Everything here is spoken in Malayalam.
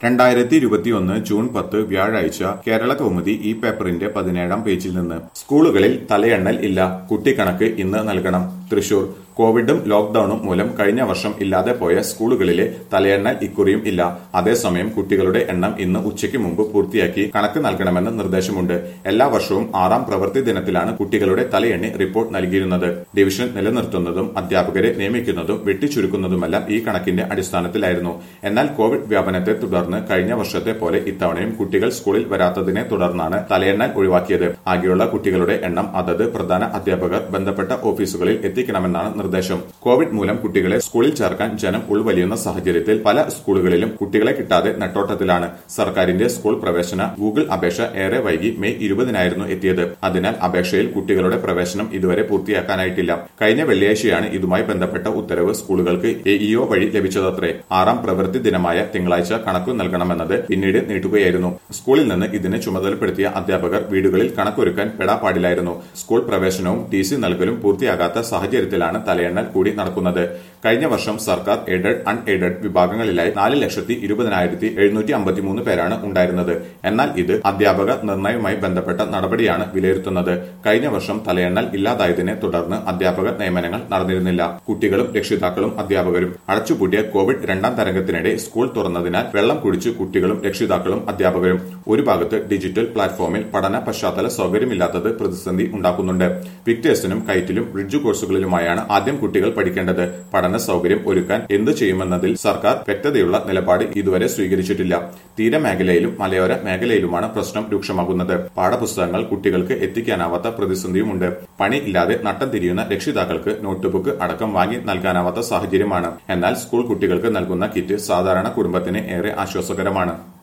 രണ്ടായിരത്തി ഇരുപത്തിയൊന്ന് ജൂൺ പത്ത് വ്യാഴാഴ്ച കേരള കൗമുദി ഈ പേപ്പറിന്റെ പതിനേഴാം പേജിൽ നിന്ന് സ്കൂളുകളിൽ തലയെണ്ണൽ ഇല്ല കുട്ടിക്കണക്ക് ഇന്ന് നൽകണം തൃശൂർ കോവിഡും ലോക്ഡൌണും മൂലം കഴിഞ്ഞ വർഷം ഇല്ലാതെ പോയ സ്കൂളുകളിലെ തലയെണ്ണൽ ഇക്കുറിയും ഇല്ല അതേസമയം കുട്ടികളുടെ എണ്ണം ഇന്ന് ഉച്ചയ്ക്ക് മുമ്പ് പൂർത്തിയാക്കി കണക്ക് നൽകണമെന്ന് നിർദ്ദേശമുണ്ട് എല്ലാ വർഷവും ആറാം പ്രവൃത്തി ദിനത്തിലാണ് കുട്ടികളുടെ തലയെണ്ണി റിപ്പോർട്ട് നൽകിയിരുന്നത് ഡിവിഷൻ നിലനിർത്തുന്നതും അധ്യാപകരെ നിയമിക്കുന്നതും വെട്ടിച്ചുരുക്കുന്നതുമെല്ലാം ഈ കണക്കിന്റെ അടിസ്ഥാനത്തിലായിരുന്നു എന്നാൽ കോവിഡ് വ്യാപനത്തെ തുടർന്ന് കഴിഞ്ഞ വർഷത്തെ പോലെ ഇത്തവണയും കുട്ടികൾ സ്കൂളിൽ വരാത്തതിനെ തുടർന്നാണ് തലയെണ്ണൽ ഒഴിവാക്കിയത് ആകെയുള്ള കുട്ടികളുടെ എണ്ണം അതത് പ്രധാന അധ്യാപകർ ബന്ധപ്പെട്ട ഓഫീസുകളിൽ എത്തിക്കണമെന്നാണ് നിർദ്ദേശം കോവിഡ് മൂലം കുട്ടികളെ സ്കൂളിൽ ചേർക്കാൻ ജനം ഉൾവലിയുന്ന സാഹചര്യത്തിൽ പല സ്കൂളുകളിലും കുട്ടികളെ കിട്ടാതെ നെട്ടോട്ടത്തിലാണ് സർക്കാരിന്റെ സ്കൂൾ പ്രവേശന ഗൂഗിൾ അപേക്ഷ ഏറെ വൈകി മെയ് ഇരുപതിനായിരുന്നു എത്തിയത് അതിനാൽ അപേക്ഷയിൽ കുട്ടികളുടെ പ്രവേശനം ഇതുവരെ പൂർത്തിയാക്കാനായിട്ടില്ല കഴിഞ്ഞ വെള്ളിയാഴ്ചയാണ് ഇതുമായി ബന്ധപ്പെട്ട ഉത്തരവ് സ്കൂളുകൾക്ക് എഇഒ വഴി ലഭിച്ചതത്രേ ആറാം പ്രവൃത്തി ദിനമായ തിങ്കളാഴ്ച കണക്കു നൽകണമെന്നത് പിന്നീട് നീട്ടുകയായിരുന്നു സ്കൂളിൽ നിന്ന് ഇതിന് ചുമതലപ്പെടുത്തിയ അധ്യാപകർ വീടുകളിൽ കണക്കൊരുക്കാൻ പെടാപ്പാടില്ലായിരുന്നു സ്കൂൾ പ്രവേശനവും ടി സി നൽകലും പൂർത്തിയാകാത്ത സാഹചര്യത്തിലാണ് തലയെണ്ണൽ കൂടി നടക്കുന്നത് കഴിഞ്ഞ വർഷം സർക്കാർ എയ്ഡഡ് അൺ എയ്ഡഡ് വിഭാഗങ്ങളിലായി നാല് ലക്ഷത്തി ഇരുപതിനായിരത്തി എഴുന്നൂറ്റി അമ്പത്തിമൂന്ന് പേരാണ് ഉണ്ടായിരുന്നത് എന്നാൽ ഇത് അധ്യാപക നിർണയവുമായി ബന്ധപ്പെട്ട നടപടിയാണ് വിലയിരുത്തുന്നത് കഴിഞ്ഞ വർഷം തലയെണ്ണൽ ഇല്ലാതായതിനെ തുടർന്ന് അധ്യാപക നിയമനങ്ങൾ നടന്നിരുന്നില്ല കുട്ടികളും രക്ഷിതാക്കളും അധ്യാപകരും അടച്ചുപൂട്ടിയ കോവിഡ് രണ്ടാം തരംഗത്തിനിടെ സ്കൂൾ തുറന്നതിനാൽ വെള്ളം കുടിച്ച് കുട്ടികളും രക്ഷിതാക്കളും അധ്യാപകരും ഒരു ഭാഗത്ത് ഡിജിറ്റൽ പ്ലാറ്റ്ഫോമിൽ പഠന പശ്ചാത്തല സൗകര്യമില്ലാത്തത് പ്രതിസന്ധി ഉണ്ടാക്കുന്നുണ്ട് വിക്ടേഴ്സിനും കൈറ്റിലും ബ്രിഡ്ജ് കോഴ്സുകളിലുമായാണ് ആദ്യം കുട്ടികൾ പഠിക്കേണ്ടത് പഠന സൗകര്യം ഒരുക്കാൻ എന്തു ചെയ്യുമെന്നതിൽ സർക്കാർ വ്യക്തതയുള്ള നിലപാട് ഇതുവരെ സ്വീകരിച്ചിട്ടില്ല തീരമേഖലയിലും മലയോര മേഖലയിലുമാണ് പ്രശ്നം രൂക്ഷമാകുന്നത് പാഠപുസ്തകങ്ങൾ കുട്ടികൾക്ക് എത്തിക്കാനാവാത്ത പ്രതിസന്ധിയുമുണ്ട് പണി ഇല്ലാതെ നട്ടം തിരിയുന്ന രക്ഷിതാക്കൾക്ക് നോട്ട്ബുക്ക് അടക്കം വാങ്ങി നൽകാനാവാത്ത സാഹചര്യമാണ് എന്നാൽ സ്കൂൾ കുട്ടികൾക്ക് നൽകുന്ന കിറ്റ് സാധാരണ കുടുംബത്തിന് ഏറെ ആശ്വാസകരമാണ്